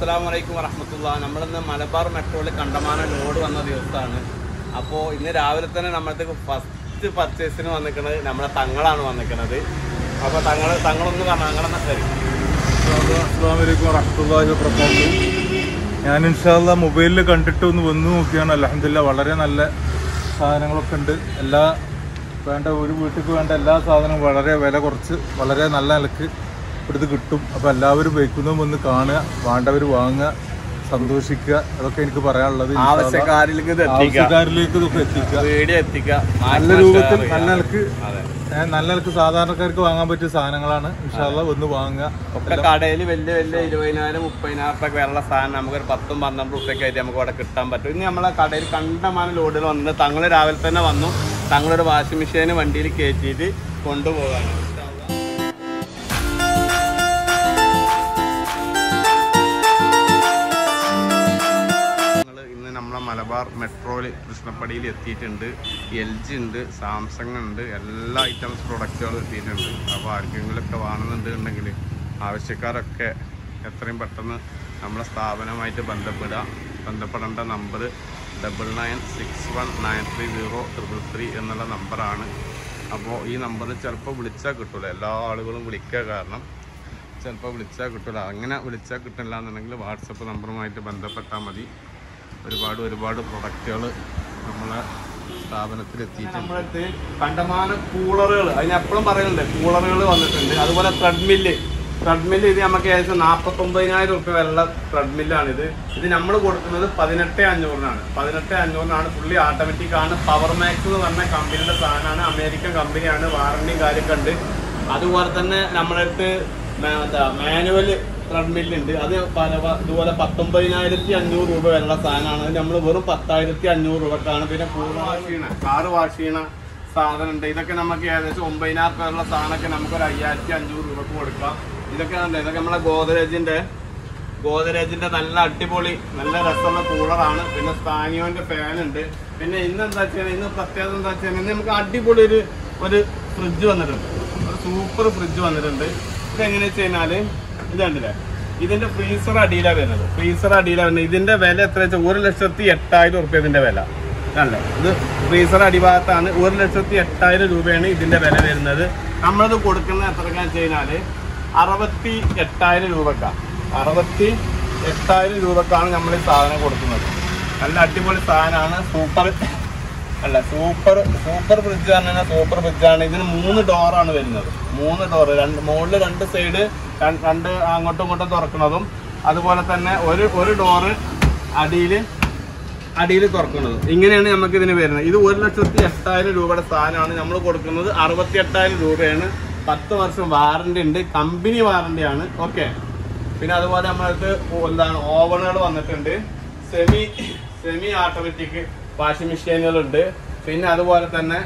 അസ്സാം വലൈക്കും വറഹമത്തുള്ള നമ്മളിന്ന് മലബാർ മെട്രോയിൽ കണ്ടമാനം ലോഡ് വന്ന ദിവസമാണ് അപ്പോൾ ഇന്ന് രാവിലെ തന്നെ നമ്മളത്തേക്ക് ഫസ്റ്റ് പർച്ചേസിന് വന്നിക്കുന്നത് നമ്മളെ തങ്ങളാണ് വന്നിക്കുന്നത് അപ്പോൾ തങ്ങൾ തങ്ങളൊന്ന് പറഞ്ഞു തങ്ങളെന്നാ ശരി അസ്സാമലൈക്കും വറഹമത്തല്ലാഹി വബറകാതുഹു ഞാൻ ഇൻഷാല്ല മൊബൈലിൽ കണ്ടിട്ട് ഒന്ന് വന്നു നോക്കിയാണ് അലഹമില്ല വളരെ നല്ല സാധനങ്ങളൊക്കെ ഉണ്ട് എല്ലാ വേണ്ട ഒരു വീട്ടിലേക്ക് വേണ്ട എല്ലാ സാധനവും വളരെ വില കുറച്ച് വളരെ നല്ല നിലക്ക് ഇവിടുന്ന് കിട്ടും അപ്പോൾ എല്ലാവരും വയ്ക്കുന്നതും ഒന്ന് കാണുക വേണ്ടവർ വാങ്ങുക സന്തോഷിക്കുക അതൊക്കെ എനിക്ക് പറയാനുള്ളത് ഇൻഷാ അല്ലാ. ആവശ്യക്കാരിലേക്ക് ഇത് എത്തിക്കുക ആവശ്യക്കാരിലേക്ക് ഇതൊക്കെ എത്തിക്കുക വീഡിയോ എത്തിക്കുക നല്ല രൂപത്തിൽ നല്ല നിലക്ക് അതെ ഏ, നല്ല നിലക്ക് സാധാരണക്കാർക്ക് വാങ്ങാൻ പറ്റിയ സാധനങ്ങളാണ് ഇൻഷാല്ല ഒന്ന് വാങ്ങുക ഒക്കെ കടയിൽ വലിയ വലിയ ഇരുപതിനായിരം മുപ്പതിനായിരം റുപ്യ വരെയുള്ള സാധനം നമുക്ക് ഒരു പത്തും പന്ത്രണ്ട് റുപ്യൊക്കെ ആയിട്ട് നമുക്ക് ഇവിടെ കിട്ടാൻ പറ്റും ഇനി നമ്മളെ കടയിൽ കണ്ടമാനം ലോഡുകൾ വന്നിട്ട് തങ്ങൾ രാവിലെ തന്നെ വന്നു തങ്ങളൊരു വാഷിംഗ് മെഷീൻ വണ്ടിയിൽ കയറ്റിയിട്ട് കൊണ്ടുപോകാണ് ഞങ്ങൾ ഇന്ന് നമ്മളെ മലബാർ മെട്രോയിൽ കൃഷ്ണപ്പടിയിൽ എത്തിയിട്ടുണ്ട് എൽ ജി ഉണ്ട് സാംസങ് ഉണ്ട് എല്ലാ ഐറ്റംസ് പ്രൊഡക്റ്റുകളും എത്തിയിട്ടുണ്ട് അപ്പോൾ ആർക്കെങ്കിലുമൊക്കെ വാങ്ങുന്നുണ്ടെങ്കിൽ ആവശ്യക്കാരൊക്കെ എത്രയും പെട്ടെന്ന് നമ്മളെ സ്ഥാപനമായിട്ട് ബന്ധപ്പെടുക ബന്ധപ്പെടേണ്ട number double nine six one nine three zero triple three എന്നുള്ള നമ്പറാണ് അപ്പോൾ ഈ നമ്പറിൽ ചിലപ്പോൾ വിളിച്ചാൽ കിട്ടില്ല എല്ലാ ആളുകളും വിളിക്കുക കാരണം ചിലപ്പോൾ വിളിച്ചാൽ കിട്ടില്ല അങ്ങനെ വിളിച്ചാൽ കിട്ടില്ല എന്നുണ്ടെങ്കിൽ വാട്സപ്പ് നമ്പറുമായിട്ട് ബന്ധപ്പെട്ടാൽ മതി ഒരുപാട് ഒരുപാട് പ്രൊഡക്റ്റുകൾ നമ്മളെ സ്ഥാപനത്തിൽ എത്തിയിട്ടുണ്ട് നമ്മളടുത്ത് കണ്ടമാനം കൂളറുകൾ അതിനെപ്പോഴും പറയുന്നുണ്ട് കൂളറുകൾ വന്നിട്ടുണ്ട് അതുപോലെ ത്രെഡ്മില്ല് ത്രെഡ്മില്ല് ഇത് നമുക്ക് ഏകദേശം നാൽപ്പത്തൊമ്പതിനായിരം റുപ്യ വരെയുള്ള ത്രെഡ്മില്ലാണ് ഇത് ഇത് നമ്മൾ കൊടുക്കുന്നത് പതിനെട്ട് അഞ്ഞൂറിനാണ് പതിനെട്ട് അഞ്ഞൂറിനാണ് ഫുള്ളി ഓട്ടോമാറ്റിക് ആണ് പവർ മാക്സ് എന്ന് പറഞ്ഞ കമ്പനിയുടെ സാധനമാണ് അമേരിക്കൻ കമ്പനിയാണ് വാറണ്ടിയും കാര്യമൊക്കെ ഉണ്ട് അതുപോലെ തന്നെ നമ്മളടുത്ത് മാ- എന്താ മാനുവൽ ത്രെഡ്മില്ല് ഉണ്ട് അത് പല പ- ഇതുപോലെ പത്തൊമ്പതിനായിരത്തി അഞ്ഞൂറ് രൂപ വരെയുള്ള സാധനമാണ് നമ്മൾ വെറും പത്തായിരത്തി അഞ്ഞൂറ് രൂപക്കാണ് പിന്നെ കൂളർ വാഷ് ചെയ്യണ കാറ് വാഷ് ചെയ്യണ സാധനം ഉണ്ട് ഇതൊക്കെ നമുക്ക് ഏകദേശം ഒമ്പതിനായിരം രൂപയുള്ള സാധനമൊക്കെ നമുക്ക് ഒരു അയ്യായിരത്തി അഞ്ഞൂറ് രൂപക്ക് കൊടുക്കാം ഇതൊക്കെ ഉണ്ട് ഇതൊക്കെ നമ്മളെ ഗോദരേജിന്റെ ഗോദരേജിന്റെ നല്ല അടിപൊളി നല്ല രസമുള്ള കൂളറാണ് പിന്നെ സ്ഥാനിയോന്റെ ഫാൻ ഉണ്ട് പിന്നെ ഇന്ന് എന്താ വെച്ചാൽ ഇന്ന് പ്രത്യേകത എന്താ വെച്ചാൽ ഇന്ന് നമുക്ക് അടിപൊളി ഒരു ഒരു ഫ്രിഡ്ജ് വന്നിട്ടുണ്ട് ഒരു സൂപ്പർ ഫ്രിഡ്ജ് വന്നിട്ടുണ്ട് ഇത് എങ്ങനെയാ വെച്ച് കഴിഞ്ഞാല് ഇത് കണ്ടില്ലേ ഇതിന്റെ ഫ്രീസർ അടിയിലാണ് വരുന്നത് ഫ്രീസർ അടിയിലാണ് വരുന്നത് ഇതിന്റെ വില എത്ര വെച്ചാൽ ഒരു ലക്ഷത്തി എട്ടായിരം ഉറുപ്പ്യ ഇതിന്റെ വില അല്ലേ ഇത് ഫ്രീസർ അടിഭാഗത്താണ് ഒരു ലക്ഷത്തി എട്ടായിരം രൂപയാണ് ഇതിന്റെ വില വരുന്നത് നമ്മളത് കൊടുക്കുന്നത് എത്രക്കാന്ന് വെച്ച് കഴിഞ്ഞാല് അറുപത്തി എട്ടായിരം രൂപക്കാണ് അറുപത്തി എട്ടായിരം രൂപക്കാണ് നമ്മൾ ഈ സാധനം കൊടുക്കുന്നത് നല്ല അടിപൊളി സാധനമാണ് സൂപ്പർ അല്ല സൂപ്പർ സൂപ്പർ ഫ്രിഡ്ജ് പറഞ്ഞാൽ സൂപ്പർ ഫ്രിഡ്ജാണ് ഇതിന് മൂന്ന് ഡോറാണ് വരുന്നത് മൂന്ന് ഡോർ രണ്ട് മുകളിൽ രണ്ട് സൈഡ് രണ്ട് അങ്ങോട്ടും ഇങ്ങോട്ടും തുറക്കുന്നതും അതുപോലെ തന്നെ ഒരു ഒരു ഡോറ് അടിയിൽ അടിയിൽ തുറക്കുന്നത് ഇങ്ങനെയാണ് നമുക്ക് ഇതിന് വരുന്നത് ഇത് ഒരു ലക്ഷത്തി എട്ടായിരം രൂപയുടെ സാധനമാണ് നമ്മൾ കൊടുക്കുന്നത് അറുപത്തി എട്ടായിരം രൂപയാണ് പത്ത് വർഷം വാറണ്ടി ഉണ്ട് കമ്പനി വാറണ്ടിയാണ് ഓക്കെ പിന്നെ അതുപോലെ നമ്മളടുത്ത് എന്താണ് ഓവണുകൾ വന്നിട്ടുണ്ട് സെമി സെമി ഓട്ടോമാറ്റിക് വാഷിംഗ് മെഷീനുകളുണ്ട് പിന്നെ അതുപോലെ തന്നെ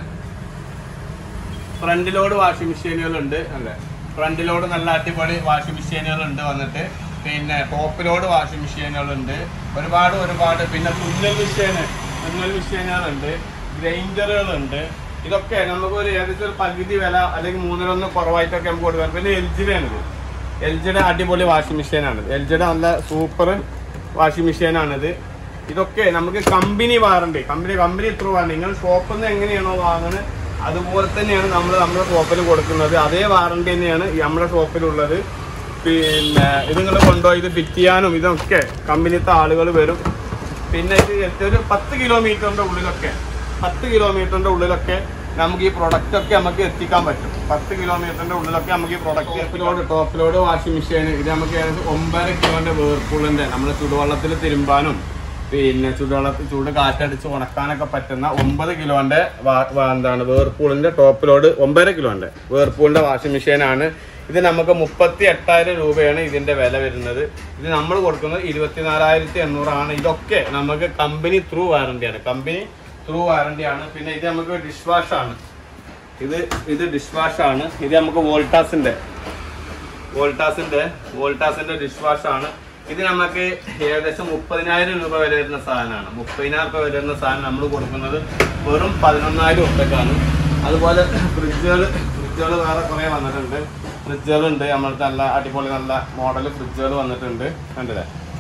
ഫ്രണ്ട് ലോഡ് വാഷിംഗ് മെഷീനുകളുണ്ട് അല്ലേ ഫ്രണ്ട് ലോഡ് നല്ല അടിപൊളി വാഷിംഗ് മെഷീനുകളുണ്ട് വന്നിട്ട് പിന്നെ ടോപ്പ് ലോഡ് വാഷിംഗ് മെഷീനുകളുണ്ട് ഒരുപാട് ഒരുപാട് പിന്നെ തുന്നൽ മെഷീന് തുന്നൽ മെഷീനുകളുണ്ട് ഗ്രൈൻഡറുകളുണ്ട് ഇതൊക്കെ നമുക്ക് ഒരു ഏകദേശം ഒരു പകുതി വില അല്ലെങ്കിൽ മൂന്നിലൊന്ന് കുറവായിട്ടൊക്കെ നമുക്ക് കൊടുക്കാം പിന്നെ എൽ ജിയുടെയാണിത് എൽ ജിയുടെ അടിപൊളി വാഷിംഗ് മെഷീനാണ് എൽ ജിയുടെ നല്ല സൂപ്പർ വാഷിംഗ് മെഷീനാണിത് ഇതൊക്കെ നമുക്ക് company warranty company company through ആണ് നിങ്ങൾ ഷോപ്പിൽ നിന്ന് എങ്ങനെയാണോ വാങ്ങുന്നത് അതുപോലെ തന്നെയാണ് നമ്മൾ നമ്മുടെ ഷോപ്പിൽ കൊടുക്കുന്നത് അതേ വാറണ്ടി തന്നെയാണ് ഈ നമ്മുടെ ഷോപ്പിലുള്ളത് പിന്നെ ഇത് നിങ്ങൾ കൊണ്ടുപോയി ഇത് ഫിറ്റ് ചെയ്യാനും ഇതൊക്കെ കമ്പനിത്തെ ആളുകൾ വരും പിന്നെ ഇത് എത്ര- ഒരു പത്ത് കിലോമീറ്ററിന്റെ ഉള്ളിലൊക്കെ പത്ത് കിലോമീറ്ററിന്റെ ഉള്ളിലൊക്കെ നമുക്ക് ഈ പ്രൊഡക്റ്റ് ഒക്കെ നമുക്ക് എത്തിക്കാൻ പറ്റും പത്ത് കിലോമീറ്ററിന്റെ ഉള്ളിലൊക്കെ നമുക്ക് ഈ പ്രൊഡക്റ്റ് ടോപ്പിലോട് ടോപ്പിലോട് വാഷിംഗ് മെഷീൻ ഇത് നമുക്ക് ഏകദേശം ഒമ്പതര കിലോന്റെ വേർപൂളിന്റെ നമ്മൾ ചുടുവെള്ളത്തിൽ തിരുമ്പാനും പിന്നെ ചുടുവെള്ളത്തിൽ ചൂട് കാറ്റടിച്ച് ഉണക്കാനൊക്കെ പറ്റുന്ന ഒമ്പത് കിലോന്റെ വാ- വാ- എന്താണ് വേർപൂളിന്റെ ടോപ്പിലോട് ഒമ്പതര കിലോന്റെ വേർപൂളിന്റെ വാഷിംഗ് മെഷീനാണ് ഇത് നമുക്ക് മുപ്പത്തി എട്ടായിരം രൂപയാണ് ഇതിന്റെ വില വരുന്നത് ഇത് നമ്മൾ കൊടുക്കുന്നത് ഇരുപത്തിനാലായിരത്തി എണ്ണൂറാണ് ഇതൊക്കെ നമുക്ക് കമ്പനി ത്രൂ വാറണ്ടിയാണ് കമ്പനി ത്രൂ വാറണ്ടിയാണ് പിന്നെ ഇത് നമുക്ക് ഡിഷ് വാഷ് ആണ് ഇത് ഇത് ഡിഷ് വാഷ് ആണ് ഇത് നമുക്ക് വോൾട്ടാസിന്റെ വോൾട്ടാസിന്റെ വോൾട്ടാസിന്റെ ഡിഷ് വാഷ് ആണ് ഇത് നമുക്ക് ഏകദേശം മുപ്പതിനായിരം രൂപ വരെ വരുന്ന സാധനമാണ് മുപ്പതിനായിരം രൂപ വരുന്ന സാധനം നമ്മൾ കൊടുക്കുന്നത് വെറും പതിനൊന്നായിരം ഉറുപ്പ്യക്കാണ് അതുപോലെ ഫ്രിഡ്ജുകൾ ഫ്രിഡ്ജുകൾ വേറെ കുറേ വന്നിട്ടുണ്ട് ഫ്രിഡ്ജുകളുണ്ട് നമ്മളടുത്ത് നല്ല അടിപൊളി നല്ല മോഡൽ ഫ്രിഡ്ജുകൾ വന്നിട്ടുണ്ട് കണ്ടില്ലേ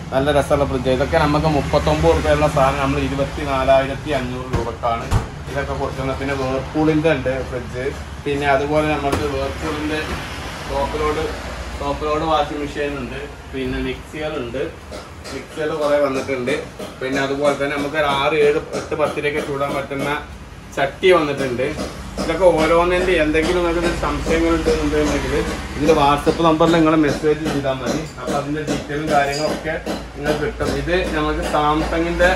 നല്ല രസമുള്ള ഫ്രിഡ്ജ് ഇതൊക്കെ നമുക്ക് മുപ്പത്തൊമ്പത് റുപ്യുള്ള സാധനം നമ്മൾ ഇരുപത്തി നാലായിരത്തി അഞ്ഞൂറ് രൂപക്കാണ് ഇതൊക്കെ കൊടുക്കുന്നത് പിന്നെ വേർപൂളിൻ്റെ ഉണ്ട് ഫ്രിഡ്ജ് പിന്നെ അതുപോലെ നമുക്ക് വേർപൂളിൻ്റെ ടോപ്പിലോട് ടോപ്പിലോട് വാഷിംഗ് മെഷീൻ ഉണ്ട് പിന്നെ മിക്സികളുണ്ട് മിക്സികൾ കുറേ വന്നിട്ടുണ്ട് പിന്നെ അതുപോലെ തന്നെ നമുക്ക് ഒരു ആറ് ഏഴ് എട്ട് പത്തിലേക്ക് ചൂടാൻ പറ്റുന്ന ചട്ടി വന്നിട്ടുണ്ട് ഇതൊക്കെ ഓരോന്നിൻ്റെ എന്തെങ്കിലും നിങ്ങൾക്ക് സംശയങ്ങൾ ഉണ്ടെന്നുണ്ടെങ്കിൽ ഇതിൽ വാട്സപ്പ് നമ്പറിൽ നിങ്ങൾ മെസ്സേജ് ചെയ്താൽ മതി അപ്പോൾ അതിൻ്റെ ഡീറ്റെയിലും കാര്യങ്ങളൊക്കെ നിങ്ങൾക്ക് കിട്ടും ഇത് നമുക്ക് സാംസങ്ങിൻ്റെ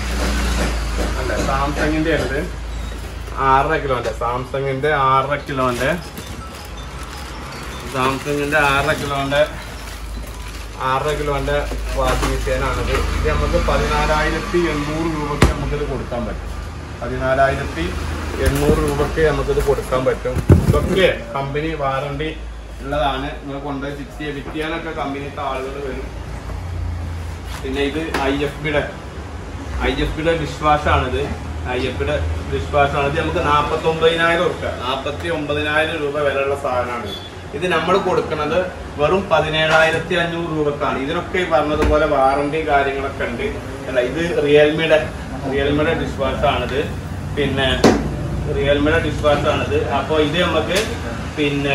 അല്ല സാംസങ്ങിൻ്റെ ഉണ്ട് ആറര കിലോൻ്റെ സാംസങ്ങിൻ്റെ ആറര കിലോൻ്റെ സാംസങ്ങിൻ്റെ ആറര കിലോൻ്റെ ആറര കിലോൻ്റെ വാഷിംഗ് മെഷീനാണിത് ഇത് നമുക്ക് പതിനാലായിരത്തി എണ്ണൂറ് രൂപയ്ക്ക് നമുക്കിത് കൊടുക്കാൻ പറ്റും പതിനാലായിരത്തി എണ്ണൂറ് രൂപയ്ക്ക് നമുക്കിത് കൊടുക്കാൻ പറ്റും ഇതൊക്കെ കമ്പനി വാറണ്ടി ഉള്ളതാണ് നിങ്ങൾ കൊണ്ടുപോയി ഫിക്സ് ചെയ്യാൻ ഫിറ്റ് ചെയ്യാനൊക്കെ കമ്പനിത്തെ ആളുകൾ വരും പിന്നെ ഇത് ഐ എഫ് ബിയുടെ ഐ എഫ് ബിയുടെ ഡിഷ് വാഷാണിത് ഐ എഫ് ബിയുടെ ഡിഷ് വാഷാണ് ഇത് നമുക്ക് നാൽപ്പത്തി ഒമ്പതിനായിരം റുപ്യ നാൽപ്പത്തി ഒമ്പതിനായിരം രൂപ വിലയുള്ള സാധനമാണ് ഇത് നമ്മൾ കൊടുക്കുന്നത് വെറും പതിനേഴായിരത്തി അഞ്ഞൂറ് രൂപക്കാണ് ഇതിനൊക്കെ ഈ പറഞ്ഞതുപോലെ വാറണ്ടി കാര്യങ്ങളൊക്കെ ഉണ്ട് അല്ല ഇത് റിയൽമിയുടെ റിയൽമിയുടെ ഡിഷ് വാഷാണിത് പിന്നെ റിയൽമിയുടെ ഡിഷ് വാഷാണിത് അപ്പോൾ ഇത് നമുക്ക് പിന്നെ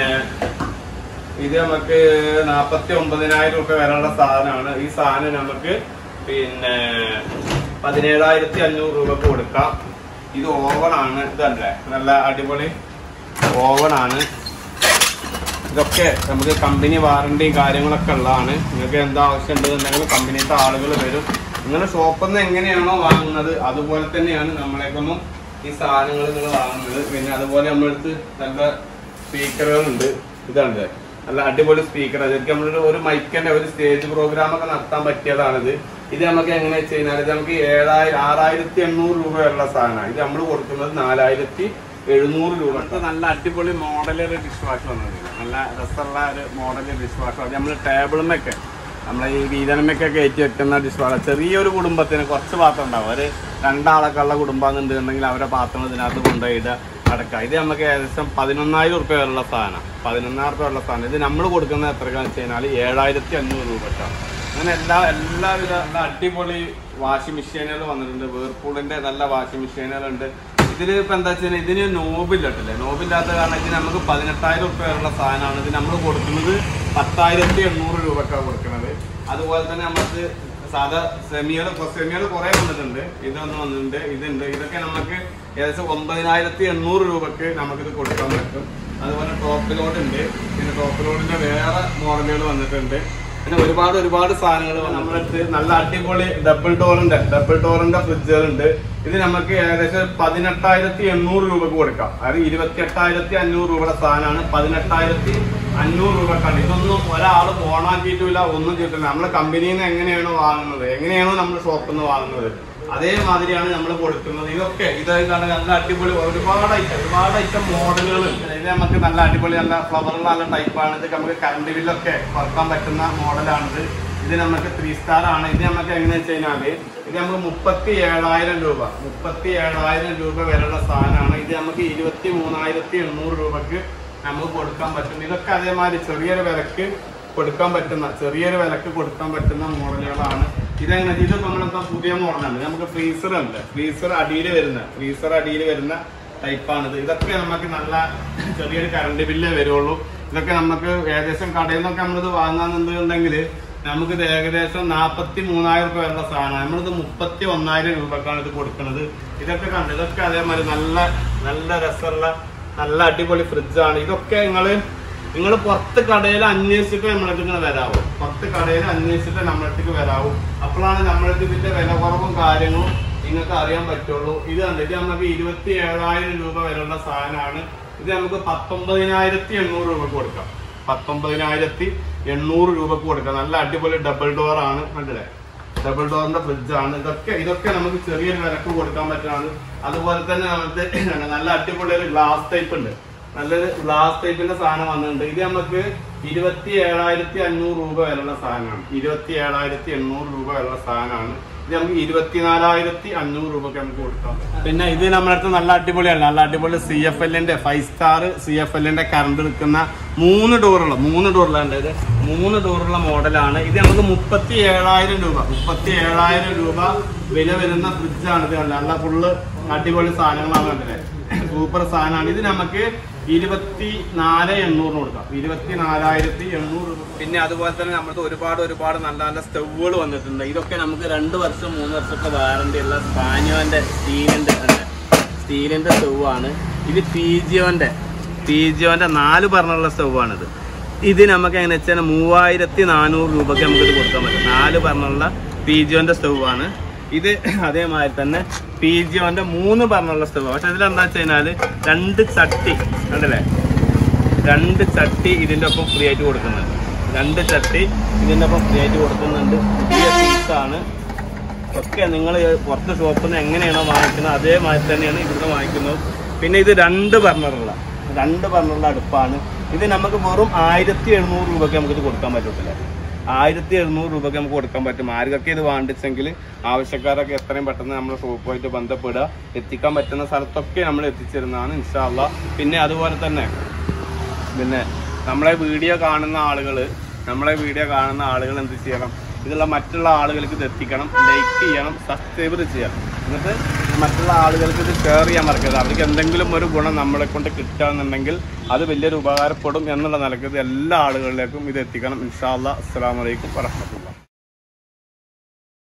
ഇത് നമുക്ക് നാപ്പത്തി ഒമ്പതിനായിരം രൂപ വരെയുള്ള സാധനമാണ് ഈ സാധനം നമുക്ക് പിന്നെ പതിനേഴായിരത്തി അഞ്ഞൂറ് രൂപക്ക് കൊടുക്കാം ഇത് ഓവണാണ് ഇതല്ലേ നല്ല അടിപൊളി ഓവണാണ് ഇതൊക്കെ നമുക്ക് കമ്പനി വാറണ്ടിയും കാര്യങ്ങളൊക്കെ ഉള്ളതാണ് നിങ്ങൾക്ക് എന്താ ആവശ്യം ഉണ്ടെന്നുണ്ടെങ്കിൽ കമ്പനിത്തെ ആളുകൾ വരും നിങ്ങൾ ഷോപ്പിൽ നിന്ന് എങ്ങനെയാണോ വാങ്ങുന്നത് അതുപോലെ തന്നെയാണ് നമ്മളേക്കൊന്നും ഈ സാധനങ്ങൾ നിങ്ങൾ വാങ്ങുന്നത് പിന്നെ അതുപോലെ നമ്മളടുത്ത് നല്ല സ്പീക്കറുകളുണ്ട് ഇതാണ് നല്ല അടിപൊളി സ്പീക്കർ അതൊക്കെ നമ്മളൊരു ഒരു മൈക്കന്റെ ഒരു സ്റ്റേജ് പ്രോഗ്രാം ഒക്കെ നടത്താൻ പറ്റിയതാണിത് ഇത് നമുക്ക് എങ്ങനെ വെച്ച് കഴിഞ്ഞാൽ ഇത് നമുക്ക് ഏഴായിരം ആറായിരത്തി എണ്ണൂറ് രൂപയുള്ള സാധനമാണ് ഇത് നമ്മൾ കൊടുക്കുന്നത് നാലായിരത്തി എഴുന്നൂറ് രൂപ ഇത് നല്ല അടിപൊളി മോഡൽ ഒരു ഡിഷ് വാഷ് വന്നത് നല്ല രസമുള്ള ഒരു മോഡൽ ഡിഷ് വാഷ് അത് നമ്മൾ ടേബിളുമൊക്കെ നമ്മളെ ഈ വീതനമൊക്കെ കയറ്റി വെക്കുന്ന ഡിഷ് വാഷ് ചെറിയൊരു കുടുംബത്തിന് കുറച്ച് പാത്രം ഉണ്ടാവും ഒരു രണ്ടാളൊക്കെ ഉള്ള കുടുംബാന്നുണ്ടെന്നുണ്ടെങ്കിൽ അവരെ പാത്രം ഇതിനകത്ത് കൊണ്ടുപോയിട്ട് അടക്കാം ഇത് നമുക്ക് ഏകദേശം പതിനൊന്നായിരം റുപ്യ വരെയുള്ള സാധനം പതിനൊന്നായിരം റുപ്യ ഉള്ള സാധനം ഇത് നമ്മൾ കൊടുക്കുന്നത് എത്രക്കാന്ന് വെച്ച് കഴിഞ്ഞാൽ ഏഴായിരത്തി അഞ്ഞൂറ് രൂപ അങ്ങനെ എല്ലാ എല്ലാവിധ നല്ല അടിപൊളി വാഷിംഗ് മെഷീനുകൾ വന്നിട്ടുണ്ട് വേർപൂളിന്റെ നല്ല വാഷിംഗ് മെഷീനുകളുണ്ട് ഇതിൽ ഇപ്പൊ എന്താ വെച്ചാൽ ഇതിന് നോബില്ലട്ടില്ലേ നോബില്ലാത്ത കാരണം ഇതിന് നമുക്ക് പതിനെട്ടായിരം റുപ്യ വരെയുള്ള സാധനമാണ് ഇത് നമ്മൾ കൊടുക്കുന്നത് പത്തായിരത്തി എണ്ണൂറ് രൂപക്കാണ് കൊടുക്കുന്നത് അതുപോലെ തന്നെ നമുക്ക് സാധാ സെമികൾ സെമികൾ കുറെ വന്നിട്ടുണ്ട് ഇതൊന്നും വന്നിട്ടുണ്ട് ഇതുണ്ട് ഇതൊക്കെ നമുക്ക് ഏകദേശം ഒമ്പതിനായിരത്തി എണ്ണൂറ് രൂപക്ക് നമുക്കിത് കൊടുക്കാൻ പറ്റും അതുപോലെ ടോപ്പ് ലോഡ് ഉണ്ട് പിന്നെ ടോപ്പ് ലോഡിന്റെ വേറെ മോഡലുകൾ വന്നിട്ടുണ്ട് പിന്നെ ഒരുപാട് ഒരുപാട് സാധനങ്ങൾ നമ്മളടുത്ത് നല്ല അടിപൊളി ഡബിൾ ഡോറിന്റെ ഡബിൾ ഡോറിന്റെ ഫ്രിഡ്ജുകളുണ്ട് ഇത് നമുക്ക് ഏകദേശം പതിനെട്ടായിരത്തി എണ്ണൂറ് രൂപക്ക് കൊടുക്കാം അതായത് ഇരുപത്തി എട്ടായിരത്തി അഞ്ഞൂറ് രൂപയുടെ സാധനമാണ് പതിനെട്ടായിരത്തി അഞ്ഞൂറ് രൂപക്കാണ് ഇതൊന്നും ഒരാൾ ഓണാക്കിയിട്ടില്ല ഒന്നും ചെയ്തിട്ടില്ല നമ്മളെ കമ്പനിയിൽ നിന്ന് എങ്ങനെയാണോ വാങ്ങുന്നത് എങ്ങനെയാണോ നമ്മൾ ഷോപ്പിൽ നിന്ന് വാങ്ങുന്നത് അതേമാതിരിയാണ് നമ്മൾ കൊടുക്കുന്നത് ഇതൊക്കെ ഇതായിട്ടാണ് നല്ല അടിപൊളി ഒരുപാട് ഐറ്റം ഒരുപാട് ഐറ്റം മോഡലുകൾ ഇത് നമുക്ക് നല്ല അടിപൊളി നല്ല ഫ്ലവറുള്ള നല്ല ടൈപ്പാണ് ഇത് നമുക്ക് കറണ്ട് ബില്ലൊക്കെ കുറക്കാൻ പറ്റുന്ന മോഡലാണിത് ഇത് നമുക്ക് ത്രീ സ്റ്റാർ ആണ് ഇത് നമുക്ക് എങ്ങനെയാ വെച്ച് കഴിഞ്ഞാല് ഇത് നമുക്ക് മുപ്പത്തി ഏഴായിരം രൂപ മുപ്പത്തി ഏഴായിരം രൂപ വരെയുള്ള സാധനമാണ് ഇത് നമുക്ക് ഇരുപത്തി മൂന്നായിരത്തി എണ്ണൂറ് രൂപക്ക് നമുക്ക് കൊടുക്കാൻ പറ്റും ഇതൊക്കെ അതേമാതിരി ചെറിയൊരു വിലക്ക് കൊടുക്കാൻ പറ്റുന്ന ചെറിയൊരു വിലക്ക് കൊടുക്കാൻ പറ്റുന്ന മോഡലുകളാണ് ഇതെങ്ങനെ ഇത് നമ്മളെന്താ പുതിയ മോഡലാണ് നമുക്ക് ഫ്രീസർ ഉണ്ട് ഫ്രീസർ അടിയിൽ വരുന്ന ഫ്രീസർ അടിയിൽ വരുന്ന ടൈപ്പാണിത് ഇതൊക്കെ നമുക്ക് നല്ല ചെറിയൊരു കറണ്ട് ബില്ലേ വരുള്ളൂ ഇതൊക്കെ നമുക്ക് ഏകദേശം കടയിൽ നിന്നൊക്കെ നമ്മളിത് വാങ്ങാന്നുണ്ടെങ്കിൽ നമുക്കിത് ഏകദേശം നാൽപ്പത്തി മൂന്നായിരം രൂപ വരുന്ന സാധനം നമ്മളിത് മുപ്പത്തി ഒന്നായിരം രൂപക്കാണ് ഇത് കൊടുക്കുന്നത് ഇതൊക്കെ കണ്ട് ഇതൊക്കെ അതേമാതിരി നല്ല നല്ല രസമുള്ള നല്ല അടിപൊളി ഫ്രിഡ്ജാണ് ഇതൊക്കെ നിങ്ങൾ നിങ്ങൾ പുറത്ത് കടയിൽ അന്വേഷിച്ചിട്ട് നമ്മളടുത്ത് ഇങ്ങനെ വരാവൂ പുറത്ത് കടയിൽ അന്വേഷിച്ചിട്ട് നമ്മളടുത്തേക്ക് വരാവൂ അപ്പോഴാണ് നമ്മളടുത്ത് ഇതിന്റെ വില കുറവും കാര്യങ്ങളും നിങ്ങൾക്ക് അറിയാൻ പറ്റുള്ളൂ ഇത് കണ്ട് ഇത് നമുക്ക് ഇരുപത്തി ഏഴായിരം രൂപ വരെയുള്ള സാധനമാണ് ഇത് നമുക്ക് പത്തൊമ്പതിനായിരത്തി എണ്ണൂറ് രൂപ കൊടുക്കാം പത്തൊമ്പതിനായിരത്തി എണ്ണൂറ് രൂപക്ക് കൊടുക്കാം നല്ല അടിപൊളി ഡബിൾ ഡോർ ആണ് കണ്ടില്ലേ ഡബിൾ ഡോറിന്റെ ഫ്രിഡ്ജാണ് ഇതൊക്കെ ഇതൊക്കെ നമുക്ക് ചെറിയൊരു വിലക്ക് കൊടുക്കാൻ പറ്റുന്നതാണ് അതുപോലെ തന്നെ നമുക്ക് നല്ല അടിപൊളി ഒരു ഗ്ലാസ് ടൈപ്പ് ഉണ്ട് നല്ലൊരു ഗ്ലാസ് ടൈപ്പിന്റെ സാധനം വന്നിട്ടുണ്ട് ഇത് നമുക്ക് ഇരുപത്തി ഏഴായിരത്തി അഞ്ഞൂറ് രൂപ വിലയുള്ള സാധനമാണ് ഇരുപത്തി ഏഴായിരത്തി എണ്ണൂറ് രൂപ വിലയുള്ള സാധനമാണ് ഇത് നമുക്ക് ഇരുപത്തിനാലായിരത്തി അഞ്ഞൂറ് രൂപക്ക് നമുക്ക് കൊടുക്കാം പിന്നെ ഇത് നമ്മുടെ അടുത്ത് നല്ല അടിപൊളിയാണ് നല്ല അടിപൊളി സി എഫ് എല്ലിന്റെ ഫൈവ് സ്റ്റാർ സി എഫ് എല്ലിന്റെ കറണ്ട് എടുക്കുന്ന മൂന്ന് ഡോറുള്ള മൂന്ന് ഡോറിലാണ് ഇത് മൂന്ന് ഡോറുള്ള മോഡലാണ് ഇത് നമുക്ക് മുപ്പത്തി ഏഴായിരം രൂപ മുപ്പത്തി ഏഴായിരം രൂപ വില വരുന്ന ഫ്രിഡ്ജാണ് ഇത് കണ്ടത് നല്ല ഫുള്ള് അടിപൊളി സാധനങ്ങളാണ് കണ്ടത് സൂപ്പർ സാധനമാണ് ഇത് നമുക്ക് ഇരുപത്തി നാല് എണ്ണൂറിന് കൊടുക്കാം ഇരുപത്തി നാലായിരത്തി എണ്ണൂറ് രൂപ പിന്നെ അതുപോലെ തന്നെ നമ്മുടെ ഒരുപാട് ഒരുപാട് നല്ല നല്ല സ്റ്റൗകൾ വന്നിട്ടുണ്ട് ഇതൊക്കെ നമുക്ക് രണ്ട് വർഷം മൂന്ന് വർഷമൊക്കെ വാറണ്ടി ഉള്ള സ്പാനിയോന്റെ സ്റ്റീലിന്റെ സ്റ്റീലിന്റെ സ്റ്റൗവാണ് ഇത് പി ജിയോന്റെ പി ജിയോന്റെ നാല് പറഞ്ഞുള്ള സ്റ്റൗവാണിത് ഇത് നമുക്ക് എങ്ങനെ വെച്ചാൽ മൂവായിരത്തി നാനൂറ് രൂപയ്ക്ക് നമുക്ക് ഇത് കൊടുക്കാൻ പറ്റും നാല് പറഞ്ഞുള്ള പി ജിയോന്റെ സ്റ്റൗവാണ് ഇത് അതേമാതിരി തന്നെ പി ജിയോന്റെ മൂന്ന് പറഞ്ഞുള്ള സ്റ്റവ് പക്ഷെ ഇതിലെന്താ വെച്ച് കഴിഞ്ഞാല് രണ്ട് ചട്ടി കണ്ടല്ലേ രണ്ട് ചട്ടി ഇതിന്റെ ഒപ്പം ഫ്രീ ആയിട്ട് കൊടുക്കുന്നുണ്ട് രണ്ട് ചട്ടി ഇതിന്റെ ഒപ്പം ഫ്രീ ആയിട്ട് കൊടുക്കുന്നുണ്ട് പുതിയ പീസാണ് ഒക്കെ നിങ്ങൾ പുറത്ത് ഷോപ്പിൽ നിന്ന് എങ്ങനെയാണോ വാങ്ങിക്കുന്നത് അതേമാതിരി തന്നെയാണ് ഇവിടുന്ന് വാങ്ങിക്കുന്നത് പിന്നെ ഇത് രണ്ട് ബർണറുള്ള രണ്ട് ബർണറുള്ള അടുപ്പാണ് ഇത് നമുക്ക് വെറും ആയിരത്തി എഴുന്നൂറ് രൂപയ്ക്ക് നമുക്ക് ഇത് കൊടുക്കാൻ പറ്റത്തില്ല ആയിരത്തി എഴുന്നൂറ് രൂപയ്ക്ക് നമുക്ക് കൊടുക്കാൻ പറ്റും ആർക്കൊക്കെ ഇത് വാണ്ടിച്ചെങ്കിൽ ആവശ്യക്കാരൊക്കെ എത്രയും പെട്ടെന്ന് നമ്മുടെ ഷോപ്പുമായിട്ട് ബന്ധപ്പെടുക എത്തിക്കാൻ പറ്റുന്ന സ്ഥലത്തൊക്കെ നമ്മൾ എത്തിച്ചിരുന്നതാണ് ഇൻഷാല്ല പിന്നെ അതുപോലെ തന്നെ പിന്നെ നമ്മളെ വീഡിയോ കാണുന്ന ആളുകൾ നമ്മളെ വീഡിയോ കാണുന്ന ആളുകൾ എന്ത് ചെയ്യണം ഇതുള്ള മറ്റുള്ള ആളുകൾക്ക് ഇത് എത്തിക്കണം ലൈക്ക് ചെയ്യണം സബ്സ്ക്രൈബ് ചെയ്യണം എന്നിട്ട് മറ്റുള്ള ആളുകൾക്ക് ഇത് ഷെയർ ചെയ്യാൻ മറക്കരുത് അവർക്ക് എന്തെങ്കിലും ഒരു ഗുണം നമ്മളെ കൊണ്ട് കിട്ടുകയാണെന്നുണ്ടെങ്കിൽ അത് വലിയൊരു ഉപകാരപ്പെടും എന്നുള്ള നിലക്ക് ഇത് എല്ലാ ആളുകളിലേക്കും ഇത് എത്തിക്കണം ഇൻഷാ അല്ലാ അസ്സാം വലൈക്കും വറഹമത്തുള്ള